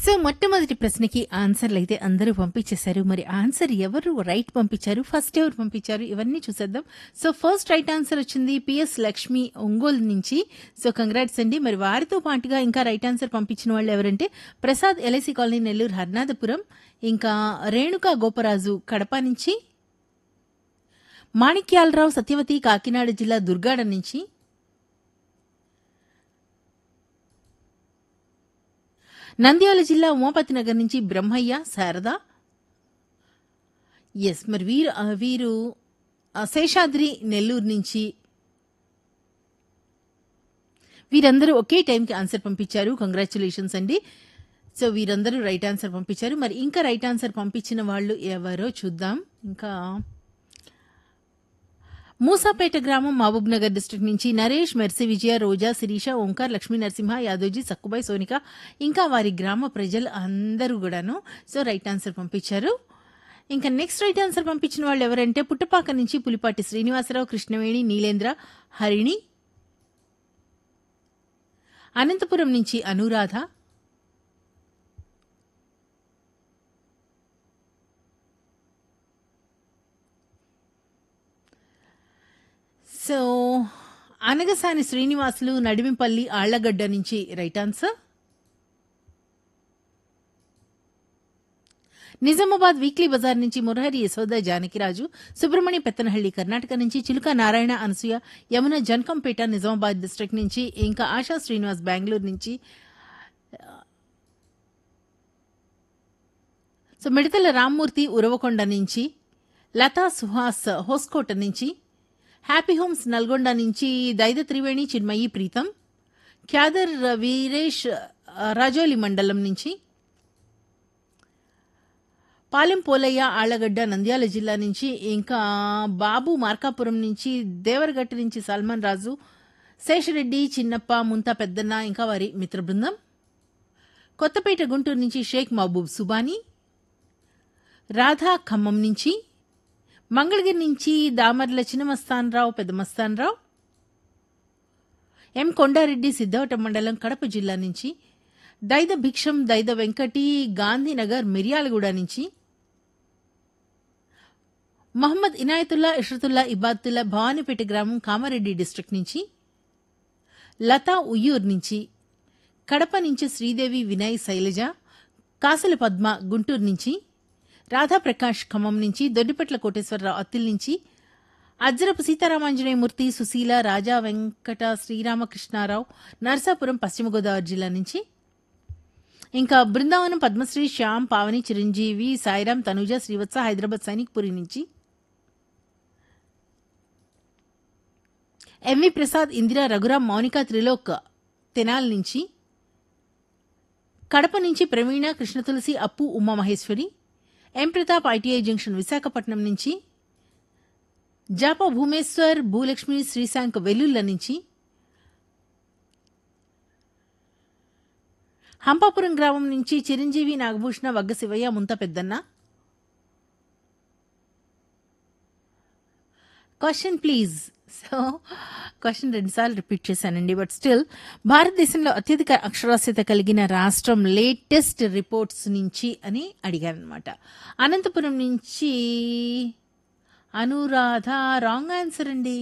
so మొట్టమొదటి ప్రశ్నకి ఆన్సర్లు అయితే అందరూ పంపించేశారు మరి ఆన్సర్ ఎవరు రైట్ పంపించారు ఫస్ట్ ఎవరు పంపించారు ఇవన్నీ చూసేద్దాం సో ఫస్ట్ రైట్ ఆన్సర్ వచ్చింది పిఎస్ లక్ష్మి ఒంగోలు నుంచి సో కంగ్రాట్స్ అండి మరి వారితో పాటుగా ఇంకా రైట్ ఆన్సర్ పంపించిన వాళ్ళు ఎవరంటే ప్రసాద్ ఎల్ఐసి కాలనీ నెల్లూరు హర్నాథపురం ఇంకా రేణుకా గోపరాజు కడప నుంచి మాణిక్యాలరావు సత్యవతి కాకినాడ జిల్లా దుర్గాడ నుంచి నంద్యాల జిల్లా ఉమాపతి నగర్ నుంచి బ్రహ్మయ్య శారద ఎస్ మరి వీరు ఆ, వీరు ఆ, శేషాద్రి నెల్లూరు నుంచి వీరందరూ ఒకే టైంకి ఆన్సర్ పంపించారు కంగ్రాచులేషన్స్ అండి సో వీరందరూ రైట్ ఆన్సర్ పంపించారు మరి ఇంకా రైట్ ఆన్సర్ పంపించిన వాళ్ళు ఎవరో చూద్దాం ఇంకా మూసాపేట గ్రామం మహబూబ్ నగర్ డిస్ట్రిక్ట్ నుంచి నరేష్ మెర్సి విజయ రోజా శిరీష ఓంకార్ లక్ష్మీ నరసింహ యాదోజీ సక్కుబాయ్ సోనిక ఇంకా వారి గ్రామ ప్రజలు అందరూ కూడాను సో రైట్ ఆన్సర్ పంపించారు ఇంకా నెక్స్ట్ రైట్ ఆన్సర్ పంపించిన వాళ్ళు ఎవరంటే పుట్టపాక నుంచి పులిపాటి శ్రీనివాసరావు కృష్ణవేణి నీలేంద్ర హరిణి అనంతపురం నుంచి అనురాధ సో అనగసాని శ్రీనివాసులు నడిమిపల్లి ఆళ్లగడ్డ నుంచి right answer Nizamabad weekly bazaar నుంచి మురహరి యశోద జానకిరాజు సుబ్రహ్మణ్య పెత్తనహళ్లి కర్ణాటక నుంచి చిలుక నారాయణ అనసూయ యమున జన్కంపేట నిజామాబాద్ డిస్ట్రిక్ట్ నుంచి ఇంకా ఆశా శ్రీనివాస్ బెంగళూరు నుంచి సో మిడతల రామ్మూర్తి ఉరవకొండ నుంచి లతా సుహాస్ హోస్కోట నుంచి హ్యాపీ హోమ్స్ నల్గొండ నుంచి దైద త్రివేణి చిన్మయి ప్రీతం క్యాదర్ వీరేష్ ఆ, రాజోలి మండలం నుంచి పాలెం పోలయ్య ఆళ్లగడ్డ నంద్యాల జిల్లా నుంచి ఇంకా బాబు మార్కాపురం నుంచి దేవరగట్ట నుంచి సల్మాన్ రాజు శేషరెడ్డి చిన్నప్ప ముంతా పెద్దన్న ఇంకా వారి మిత్ర బృందం కొత్తపేట గుంటూరు నుంచి షేక్ మహబూబ్ సుబానీ రాధా ఖమ్మం నుంచి మంగళగిరి నుంచి దామర్ల చిన్నమస్తానరావు పెద్దమస్తానరావు ఎం కొండారెడ్డి సిద్ధవట మండలం కడప జిల్లా నుంచి దైద భిక్షం దైద వెంకటి గాంధీనగర్ మిర్యాలగూడ నుంచి మహమ్మద్ ఇనాయతుల్లా ఇషరతుల్లా ఇబాతుల్లా భవానీపేట గ్రామం కామారెడ్డి డిస్ట్రిక్ట్ నుంచి లతా ఉయ్యూర్ నుంచి కడప నుంచి శ్రీదేవి వినయ్ శైలజ కాసల పద్మ గుంటూరు నుంచి రాధాప్రకాష్ ఖమ్మం నుంచి దొడ్డిపట్ల కోటేశ్వరరావు అత్తిల్ నుంచి అజ్జరపు సీతారామాంజనేయమూర్తి సుశీల రాజా వెంకట శ్రీరామకృష్ణారావు నర్సాపురం పశ్చిమ గోదావరి జిల్లా నుంచి ఇంకా బృందావనం పద్మశ్రీ శ్యామ్ పావని చిరంజీవి సాయిరాం తనుజ శ్రీవత్స హైదరాబాద్ సైనిక్పురి నుంచి ఎంవి ప్రసాద్ ఇందిరా రఘురాం మౌనిక త్రిలోక్ తెనాల్ నుంచి కడప నుంచి Praveena Krishna Tulasi Appu Uma Maheshwari M Pratap I T I junction Visakhapatnam నుంచి జాపా భూమేశ్వర్ భూలక్ష్మి శ్రీశాంక్ వెల్లుల్ల నుంచి హంపాపురం గ్రామం నుంచి Chiranjeevi Nagabhushana వగ్గ Shivayya Munta Peddanna question please so question రెండుసార్లు రిపీట్ చేశానండి బట్ స్టిల్ భారతదేశంలో అత్యధిక అక్షరాస్యత కలిగిన రాష్ట్రం లేటెస్ట్ రిపోర్ట్స్ నుంచి అని అడిగాను అనమాట అనంతపురం నుంచి అనురాధ రాంగ్ ఆన్సర్ అండి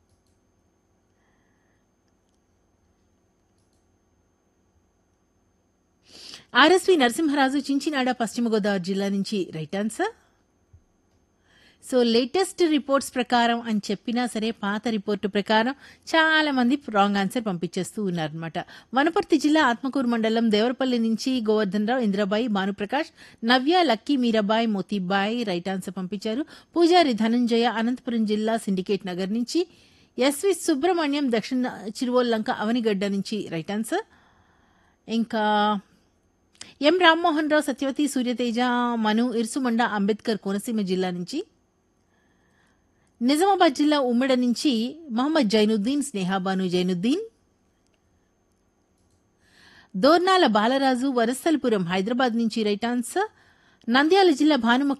ఆర్ఎస్వి నరసింహరాజు చించినాడ పశ్చిమ గోదావరి జిల్లా నుంచి right answer so latest reports ప్రకారం అని చెప్పినా సరే పాత రిపోర్టు ప్రకారం చాలా మంది రాంగ్ ఆన్సర్ పంపించేస్తూ ఉన్నారనమాట వనపర్తి జిల్లా ఆత్మకూరు మండలం దేవరపల్లి నుంచి Govardhan Rao Indrabai Bhanuprakash Navya Lucky Meerabai Motibai right answer పంపించారు పూజారి ధనంజయ అనంతపురం జిల్లా సిండికేట్ నగర్ నుంచి ఎస్వి సుబ్రహ్మణ్యం దక్షిణ చిరువోల్లంక అవనిగడ్డ నుంచి రైట్ ఆన్సర్ ఇంకా ఎం రామ్మోహన్ రావు సత్యవతి సూర్యతేజ మను ఇరుసుమండ అంబేద్కర్ కోనసీమ జిల్లా నుంచి నిజామాబాద్ జిల్లా ఉమ్మెడ నుంచి మహమ్మద్ జైనుద్దీన్ స్నేహాబాను జైనుద్దీన్ దోర్నాల బాలరాజు వరసల్పురం హైదరాబాద్ నుంచి రైట్ ఆన్సర్ నంద్యాల జిల్లా భానుమ